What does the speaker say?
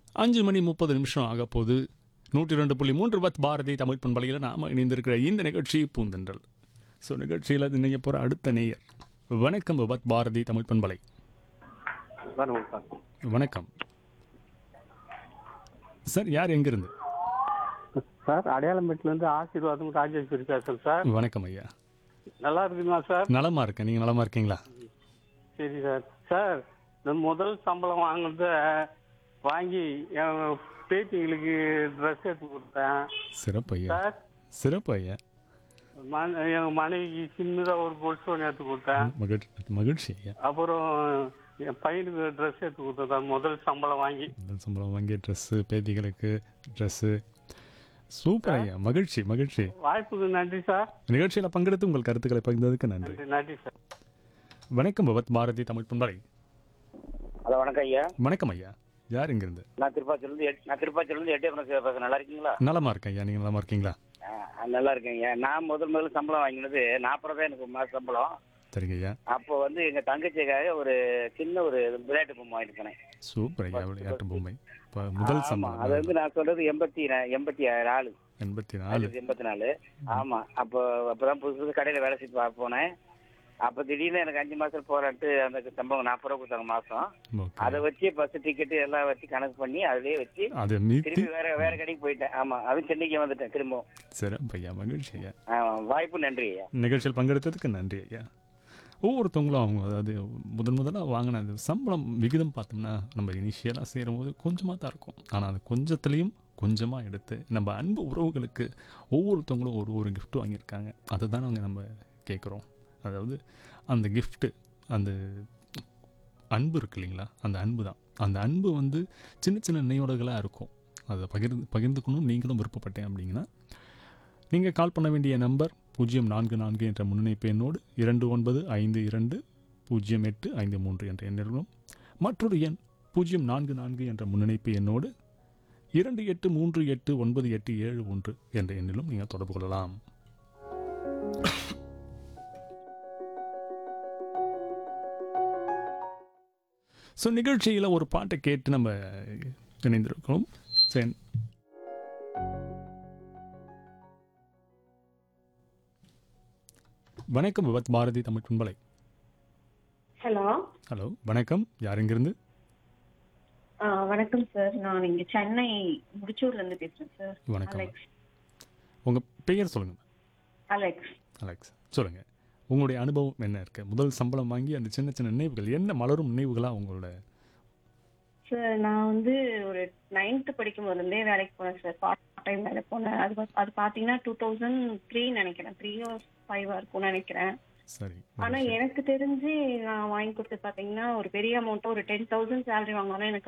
அஞ்சு மணி முப்பது நிமிஷம் ஆக போது நூற்றி ரெண்டு புள்ளி மூன்று பத் பாரதி தமிழ் பண்பலையில் நாம் இணைந்திருக்கிற இந்த நிகழ்ச்சி பூந்தென்றல் ஸோ நிகழ்ச்சியில் இணைய போகிற அடுத்த நேயர் வணக்கம் பத் பாரதி தமிழ் பண்பலை சார் சார் வணக்கம் சார் யார் எங்கிருந்து சார் அடையாளம்பேட்டிலேருந்து ஆசீர்வாதம் ராஜேஸ்வரி பேசுகிறேன் சார் வணக்கம் ஐயா நல்லா இருக்குங்களா சார் நலமா இருக்கேன் நீங்கள் நலமா இருக்கீங்களா சரி சார் சார் இந்த முதல் சம்பளம் வாங்கினத வாங்கி என் பேத்திங்களுக்கு ட்ரெஸ் எடுத்து கொடுத்தேன் சிறப்பு ஐயா சார் சிறப்பு ஐயா மன எங்கள் மனைவிக்கு சின்னதாக ஒரு கொலுசு ஒன்று எடுத்து கொடுத்தேன் மகிழ்ச்சி மகிழ்ச்சி ஐயா அப்புறம் என் பையனுக்கு ட்ரெஸ் எடுத்து கொடுத்தேன் சார் முதல் சம்பளம் வாங்கி முதல் சம்பளம் வாங்கிய ட்ரெஸ்ஸு பேத்திகளுக்கு ட்ரெஸ்ஸு சூப்பர் ஐயா மகிழ்ச்சி மகிழ்ச்சி வாய்ப்புக்கு நன்றி சார் நிகழ்ச்சியில் பங்கெடுத்து உங்கள் கருத்துக்களை பகிர்ந்ததுக்கு நன்றி நன்றி நன்றி சார் வணக்கம் பவத் பாரதி தமிழ் பண்பலை ஹலோ வணக்கம் ஐயா வணக்கம் ஐயா யார் இங்கிருந்து நான் திருப்பாச்சூர்லேருந்து எட்- நான் திருப்பாச்சூர்லேருந்து எட்டே பேசுகிறேன் நல்லா இருக்கீங்களா நலமா இருக்கேன் ஐயா நீங்கள் நலமா இருக்கீங்களா ஆ, ஆ, நல்லா இருக்கேன் ஐயா நான் முதல் முதல்ல சம்பளம் வாங்கினது நாற்பது ரூபாய் எனக்கு மாத சம்பளம் சரிங்க ஐயா அப்போ வந்து எங்கள் தங்கச்சிக்காக ஒரு சின்ன ஒரு விளையாட்டு பொம்மை வாங்கிட்டு போனேன் சூப்பர் ஐயா விளையாட்டு பொம்மை இப்போ முதல் ஆமா, அது சம்பளம் வந்து நான் சொல்றது எண்பத்தி நா- எண்பத்தி நாலு எண்பத்தி நாலு ஆயிரத்தி எண்பத்தி நாலு ஆமா அப்போ அப்பதான் புதுசு புதுசு கடையில் வேலை செய்து பா- போனேன் அப்போ திடீர்னு எனக்கு அஞ்சு மாசம் போராட்டு அந்த சம்பளம் நாற்பது ரூபா கொடுத்தாங்க மாசம் ஓகே அதை வச்சு பஸ் டிக்கெட்டு எல்லாம் வச்சு கணக்கு பண்ணி அதிலே வச்சு அதை மீட்டி திரும்பி வேற வேற கடைக்கு போயிட்டேன் ஆமா அதுவும் சென்னைக்கு வந்துட்டேன் திரும்பவும் சிறப்பு ஐயா மகிழ்ச்சி ஐயா ஆமா, வாய்ப்பு நன்றி ஐயா நிகழ்ச்சியில் பங்கெடுத்ததுக்கு நன்றி ஐயா ஒவ்வொருத்தவங்களும் அவங்க அதாவது முதன் முதலாக வாங்கின அந்த சம்பளம் விகிதம் பார்த்தோம்னா நம்ம இனிஷியலாக சேரும்போது கொஞ்சமாக தான் இருக்கும் ஆனால் அது கொஞ்சத்துலேயும் கொஞ்சமாக எடுத்து நம்ம அன்பு உறவுகளுக்கு ஒவ்வொருத்தவங்களும் ஒரு ஒரு gift வாங்கியிருக்காங்க அதை தான் நாங்கள் நம்ம கேட்குறோம் அதாவது அந்த gift அந்த அன்பு இருக்கு இல்லைங்களா அந்த அன்பு தான் அந்த அன்பு வந்து சின்ன சின்ன நினைவுகளாக இருக்கும் அதை பகிர்ந்து பகிர்ந்துக்கணும் நீங்களும் விருப்பப்பட்டேன் அப்படிங்கன்னா நீங்கள் கால் பண்ண வேண்டிய நம்பர் பூஜ்ஜியம் நான்கு நான்கு என்ற முன்னிணைப்பு எண்ணோடு இரண்டு ஒன்பது ஐந்து இரண்டு பூஜ்ஜியம் எட்டு ஐந்து மூன்று என்ற எண்ணிலும் மற்றொரு எண் பூஜ்ஜியம் நான்கு நான்கு என்ற முன்னிணைப்பு எண்ணோடு இரண்டு எட்டு மூன்று எட்டு ஒன்பது எட்டு ஏழு ஒன்று என்ற எண்ணிலும் நீங்கள் தொடர்பு கொள்ளலாம் ஸோ நிகழ்ச்சியில் ஒரு பாட்டை கேட்டு நம்ம இணைந்திருக்கிறோம் சரி வணக்கம் விபத் பாரதி தமிழ் பண்பலை ஹலோ ஹலோ வணக்கம் யார் எங்கிருந்து ஆ, வணக்கம் சார் நான் இங்க சென்னை முடிச்சூர்ல இருந்து பேசுறேன் சார் வணக்கம் அலெக்ஸ் உங்கள் பெயர் சொல்லுங்கள் அலெக்ஸ் அலெக்ஸ் சொல்லுங்கள் உங்களுடைய அனுபவம் என்ன இருக்கு முதல் சம்பளம் வாங்கி அந்த சின்ன சின்ன நினைவுகள் என்ன மலரும் நினைவுகளாக உங்களோட சார் நான் வந்து ஒரு நைன்த் படிக்கும் போதுலேருந்தே வேலைக்கு போனேன் சார் பார்ட் டைம் வேலை போனேன் அது பா- அது பார்த்தீங்கன்னா டூ தௌசண்ட் த்ரீ நினைக்கிறேன் த்ரீ ஆர் ஃபைவ் இருக்கும்னு நினைக்கிறேன் சரி ஆனா எனக்கு தெரிஞ்சு நான் வாங்கி கொடுத்தது பாத்தீங்கன்னா ஒரு பெரிய அமௌண்ட் ஒரு டென் தௌசண்ட் சேலரி வாங்கினாலும் எனக்கு